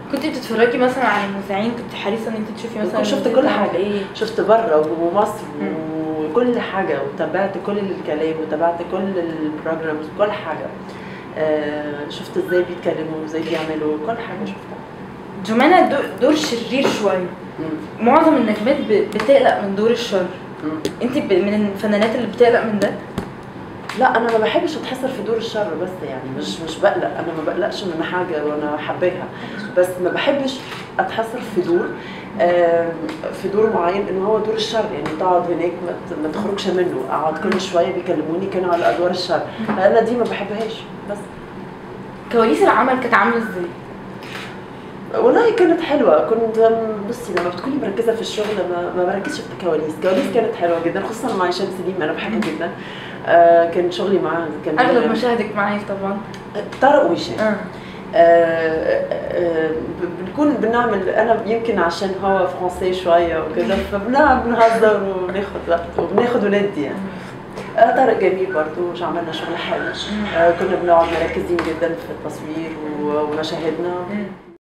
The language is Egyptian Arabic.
كنت بتتفرجي مثلا على المذيعين كنت حريصه ان انت تشوفي مثلا شفت المذيع كل بتاعهم حاجه ايه شفت بره ومصر مم. وكل حاجه وتابعت كل الكلام وتابعت كل البروجرامز كل حاجه آه، شفت ازاي بيتكلموا وازاي بيعملوا كل حاجه شفتها جمانة دور, دور شرير شويه مم. معظم النجمات ب- بتقلق من دور الشر مم. انت ب- من الفنانات اللي بتقلق من ده لا انا ما بحبش اتحصر في دور الشر بس يعني مش مش بقلق انا ما بقلقش من حاجه وانا حباها بس ما بحبش اتحصر في دور آم، في دور معين انه هو دور الشر يعني تقعد هناك ما ت- ما تخرجش منه اقعد كل شويه بيكلموني كانوا على ادوار الشر انا دي ما بحبهاش بس كواليس العمل كانت عامله ازاي والله كانت حلوه كنت بصي لما بتكوني مركزه في الشغل ما, ما بركزش في الكواليس الكواليس كانت حلوه جدا خصوصا مع هشام سليم انا بحبه جدا آه كان شغلي معاه كان اغلب مشاهدك معايا طبعا طارق وهشام اه آه، آه، بنكون بنعمل انا يمكن عشان هو فرنسي شويه وكده فبنلعب بنهزر وبناخد وقت وبناخد وندي يعني آه، طارق جميل برضه عملنا شغل حلو آه، كنا بنقعد مركزين جدا في التصوير و- ومشاهدنا مم.